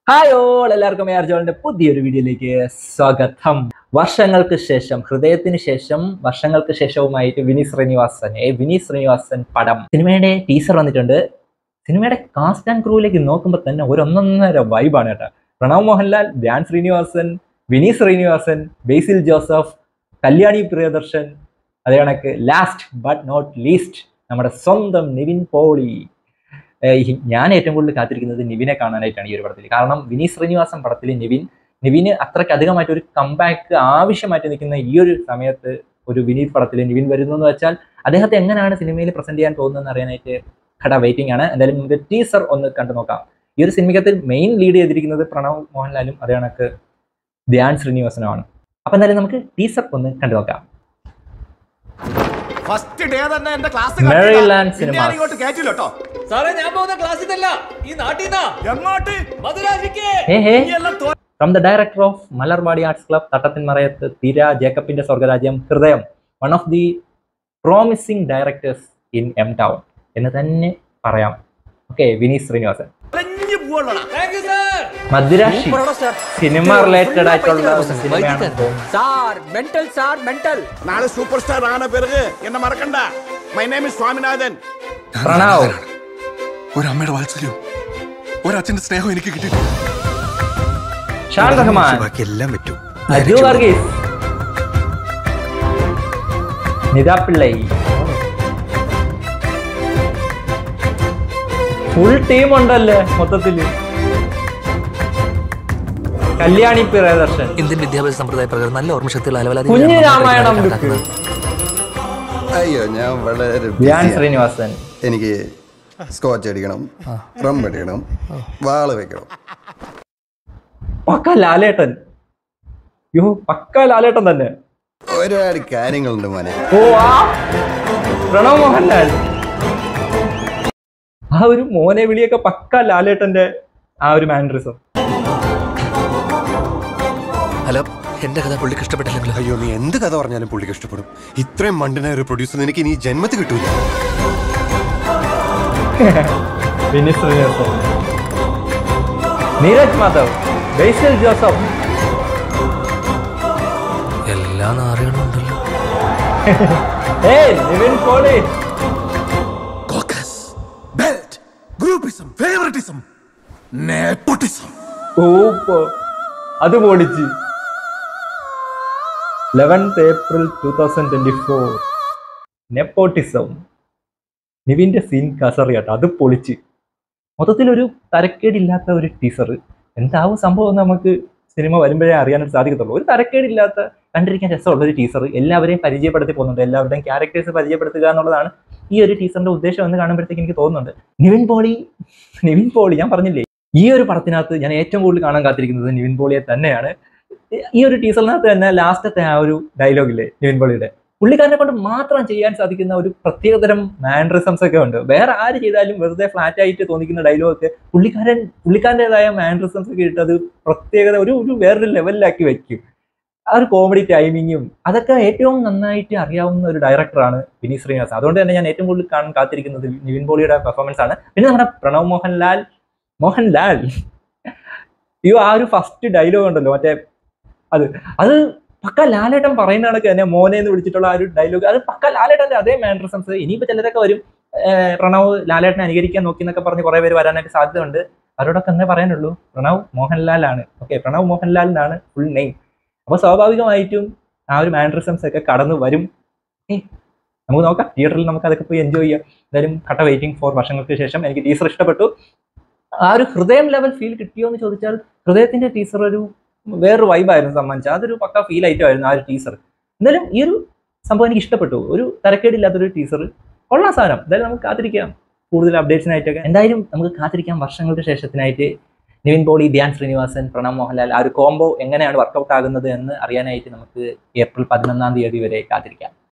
Hi all എല്ലാവർക്കും എയർ ജോളിന്റെ പുതിയൊരു വീഡിയോയിലേക്ക് സ്വാഗതം വർഷങ്ങൾക്ക് ശേഷം ഹൃദയത്തിന് ശേഷം വർഷങ്ങൾക്ക് ശേഷവുമായിട്ട് വിനീത് ശ്രീനിവാസൻ ഏ വിനീത് ശ്രീനിവാസൻ പടം സിനിമയുടെ ടീസർ വന്നിട്ടുണ്ട് സിനിമയുടെ കാസ്റ്റ് ആൻഡ് ക്രൂവിലേക്ക് നോക്കുമ്പോൾ തന്നെ ഒരു ഒന്നൊന്നര വൈബാണ് കേട്ടോ പ്രണവ് മോഹൻലാൽ ധ്യാൻ ശ്രീനിവാസൻ വിനീത് ശ്രീനിവാസൻ ബേസിൽ ജോസഫ് കല്യാണി പ്രിയദർശൻ അതേ കണക്ക് ലാസ്റ്റ് ബട്ട് നോട്ട് ലീസ്റ്റ് നമ്മുടെ സ്വന്തം നിവിൻ പോളി ഏഹ് ഈ ഞാൻ ഏറ്റവും കൂടുതൽ കാത്തിരിക്കുന്നത് നിവിനെ കാണാനായിട്ടാണ് ഈ ഒരു പടത്തിൽ കാരണം വിനീത് ശ്രീനിവാസൻ പടത്തിൽ നിവിൻ നിവിന് അത്രയ്ക്ക് അധികമായിട്ട് ഒരു കമ്പാക്ക് ആവശ്യമായിട്ട് നിൽക്കുന്ന ഈ ഒരു സമയത്ത് ഒരു വിനീത് പടത്തിൽ നിവിൻ വരുന്നു എന്ന് വെച്ചാൽ അദ്ദേഹത്തെ എങ്ങനെയാണ് സിനിമയിൽ പ്രസന്റ് ചെയ്യാൻ പോകുന്നതെന്ന് അറിയാനായിട്ട് കട വെയിറ്റിംഗ് ആണ് എന്തായാലും നമുക്ക് ടീസർ ഒന്ന് കണ്ടു നോക്കാം ഈ ഒരു സിനിമയ്ക്കകത്ത് മെയിൻ ലീഡ് ചെയ്തിരിക്കുന്നത് പ്രണവ് മോഹൻലാലും അതേ കണക്ക് ധ്യാൻ ശ്രീനിവാസനുമാണ് അപ്പൊ എന്തായാലും നമുക്ക് ടീസർ ഒന്ന് കണ്ടു നോക്കാം ഫസ്റ്റ് ഡേ തന്നെ എന്റെ ക്ലാസ് മെറിലാൻഡ് സിനിമാസ്. ഇങ്ങോട്ട് കയറ്റില്ല കേട്ടോ സാറേ ഞാൻ പോകുന്ന ക്ലാസ്സിൽ നിന്നല്ല ഈ നാട്ടിൽ നിന്നാ എങ്ങോട്ട് മധുരാശിക്ക് ഹേ ഹേ നീ എല്ലാം തോ- from the director of Malarvadi arts club Thattathin Marayathu Thira ജേക്കബിന്റെ Swargarajyam Hridayam one of the promising directors in M town എന്ന് തന്നെ പറയാം ഓക്കെ വിനീത് ശ്രീനിവാസൻ അലഞ്ഞു പോവുള്ളടാ. താങ്ക് യു സാർ മദ്രാശി സിനിമ റിലേറ്റഡ് ആയിട്ടുള്ള ഒരു സിനിമയാണ് சார் மென்டல் சார் மென்டல் നാളെ സൂപ്പർ സ്റ്റാർ ആന പിറക് എന്നെ മറക്കണ്ട my name is Swaminathan Pranav ഒരമ്മയുടെ വാത്സല്യവും ഒരച്ഛന്റെ സ്നേഹവും എനിക്ക് കിട്ടിയില്ല ഷാൻ റഹ്മാൻ ബാക്കി എല്ലാം പറ്റും അജു വർഗീസ് നിതാ പിള്ളൈ ഫുൾ ടീം ഉണ്ടല്ലേ മൊത്തത്തില് കല്യാണി പ്രിയദർശൻ ഇന്ത്യൻ വിദ്യാഭ്യാസ സമ്പ്രദായ പ്രകാരം നല്ല ഓർമ്മശക്തിയുള്ള അലവലാതി കുഞ്ഞു രാമായണം ലുക്ക് അയ്യോ ഞാൻ വളരെ ധ്യാൻ busy ആ. ശ്രീനിവാസൻ എനിക്ക് സ്കോച്ച് അടിക്കണം റം അടിക്കണം വാള് വെക്കണം പക്ക ലാലേട്ടൻ യോ പക്ക ലാലേട്ടൻ തന്നെ ഒരുപാട് കാര്യങ്ങളുണ്ട് മോനെ ഓ ആ പ്രണവ് മോഹൻലാൽ ആ ഒരു മോനെ വിളിയൊക്കെ പക്ക ലാലേട്ടന്റെ ആ ഒരു മാനറിസം ഹലോ എന്റെ കഥ പുള്ളിക്ക് ഇഷ്ടപ്പെട്ടില്ലെങ്കിലോ അയ്യോ നീ എന്ത് കഥ പറഞ്ഞാലും പുള്ളിക്ക് ഇഷ്ടപ്പെടും ഇത്രയും മണ്ടിനായ ഒരു പ്രൊഡ്യൂസർ നിനക്ക് ഇനി ജന്മത്തിൽ കിട്ടൂല വിനീത് ശ്രീനിവാസൻ നീരജ് മാധവ് ബേസിൽ ജോസഫ് എല്ലാ നാറുകളുണ്ടല്ലോ ഏയ് Nivin Pauly caucus belt groupism favouritism nepotism ഓപ്പോ അത് പൊളിച്ച് eleventh April two thousand twenty four nepotism നിവിന്റെ സീൻ കസറിയാട്ടോ അത് പൊളിച്ച് മൊത്തത്തിലൊരു തരക്കേടില്ലാത്ത ഒരു ടീസർ എന്താവും സംഭവം എന്ന് നമുക്ക് സിനിമ വരുമ്പോഴേ അറിയാനായിട്ട് സാധിക്കത്തുള്ളൂ ഒരു തരക്കേടില്ലാത്ത കണ്ടിരിക്കാൻ രസമുള്ള ഒരു ടീസർ എല്ലാവരെയും പരിചയപ്പെടുത്തി പോകുന്നുണ്ട് എല്ലാവരുടെയും ക്യാരക്ടേഴ്സ് പരിചയപ്പെടുത്തുക എന്നുള്ളതാണ് ഈ ഒരു ടീസറിന്റെ ഉദ്ദേശം എന്ന് കാണുമ്പോഴത്തേക്ക് എനിക്ക് തോന്നുന്നുണ്ട് നിവിൻ പോളി നിവിൻ പോളി ഞാൻ പറഞ്ഞില്ലേ ഈ ഒരു പടത്തിനകത്ത് ഞാൻ ഏറ്റവും കൂടുതൽ കാണാൻ കാത്തിരിക്കുന്നത് നിവിൻ പോളിയെ തന്നെയാണ് ഈ ഒരു ടീസറിനകത്ത് തന്നെ ലാസ്റ്റത്തെ ആ ഒരു ഡയലോഗില്ലേ നിവിൻ പോളിയുടെ പുള്ളിക്കാരനെ കൊണ്ട് മാത്രം ചെയ്യാൻ സാധിക്കുന്ന ഒരു പ്രത്യേകതരം മാൻഡറിസംസ് ഒക്കെ ഉണ്ട് വേറെ ആര് ചെയ്താലും വെറുതെ ഫ്ലാറ്റ് ആയിട്ട് തോന്നിക്കുന്ന ഡയലോഗ് ഒക്കെ പുള്ളിക്കാരൻ പുള്ളിക്കാരൻ്റെതായ മാൻഡറിസംസ് ഒക്കെ ഇട്ട് അത് പ്രത്യേകത ഒരു ഒരു വേറൊരു ലെവലിലാക്കി വെക്കും ആ ഒരു കോമഡി ടൈമിങ്ങും അതൊക്കെ ഏറ്റവും നന്നായിട്ട് അറിയാവുന്ന ഒരു ഡയറക്ടറാണ് വിനീത് ശ്രീനിവാസൻ അതുകൊണ്ട് തന്നെ ഞാൻ ഏറ്റവും കൂടുതൽ കാണാൻ കാത്തിരിക്കുന്നത് നിവിൻ പോളിയുടെ പെർഫോമൻസ് ആണ് പിന്നെ നമ്മുടെ പ്രണവ് മോഹൻലാൽ മോഹൻലാൽ അയ്യോ ആ ഒരു ഫസ്റ്റ് ഡയലോഗ് ഉണ്ടല്ലോ മറ്റേ അത് അത് പക്ക ലാലേട്ടൻ പറയുന്ന കണക്ക് തന്നെ മോനെ എന്ന് വിളിച്ചിട്ടുള്ള ആ ഒരു ഡയലോഗ് അത് പക്ക ലാലേട്ടന്റെ അതേ മാൻഡ്രസംസ് ഇനിയിപ്പോ ചിലരൊക്കെ വരും ഏർ പ്രണവ് ലാലേട്ടനെ അനുകരിക്കാൻ നോക്കി എന്നൊക്കെ പറഞ്ഞ് കുറെ പേര് വരാനായിട്ട് സാധ്യതയുണ്ട് അവരോടൊക്കെ എന്നേ പറയാനുള്ളൂ പ്രണവ് മോഹൻലാലാണ് ഓക്കെ പ്രണവ് മോഹൻലാലിനാണ് ഫുൾ നെയിം അപ്പൊ സ്വാഭാവികമായിട്ടും ആ ഒരു മാൻഡ്രിസംസ് ഒക്കെ കടന്നു വരും ഏ നമുക്ക് നോക്കാം തിയേറ്ററിൽ നമുക്ക് അതൊക്കെ പോയി എൻജോയ് ചെയ്യാം എന്തായാലും കട്ട വെയിറ്റിംഗ് ഫോർ വർഷങ്ങൾക്ക് ശേഷം എനിക്ക് ടീസർ ഇഷ്ടപ്പെട്ടു ആ ഒരു ഹൃദയം ലെവൽ ഫീൽ കിട്ടിയോ എന്ന് ചോദിച്ചാൽ ഹൃദയത്തിന്റെ ടീസർ ഒരു വേറൊരു വൈബായിരുന്നു സമ്മാനിച്ചത് അതൊരു പക്ക ഫീൽ ആയിട്ടായിരുന്നു ആ ഒരു ടീസർ എന്തായാലും ഈ ഒരു സംഭവം എനിക്ക് ഇഷ്ടപ്പെട്ടു ഒരു തരക്കേടില്ലാത്തൊരു ടീസർ കൊള്ളാം സാധനം എന്തായാലും നമുക്ക് കാത്തിരിക്കാം കൂടുതൽ അപ്ഡേറ്റ്സിനായിട്ടൊക്കെ എന്തായാലും നമുക്ക് കാത്തിരിക്കാം വർഷങ്ങൾക്ക് ശേഷത്തിനായിട്ട് നിവിൻ പോളി ധ്യാൻ ശ്രീനിവാസൻ പ്രണവ് മോഹൻലാൽ ആ ഒരു കോംബോ എങ്ങനെയാണ് വർക്കൗട്ട് ആകുന്നത് എന്ന് അറിയാനായിട്ട് നമുക്ക് ഏപ്രിൽ പതിനൊന്നാം തീയതി വരെ കാത്തിരിക്കാം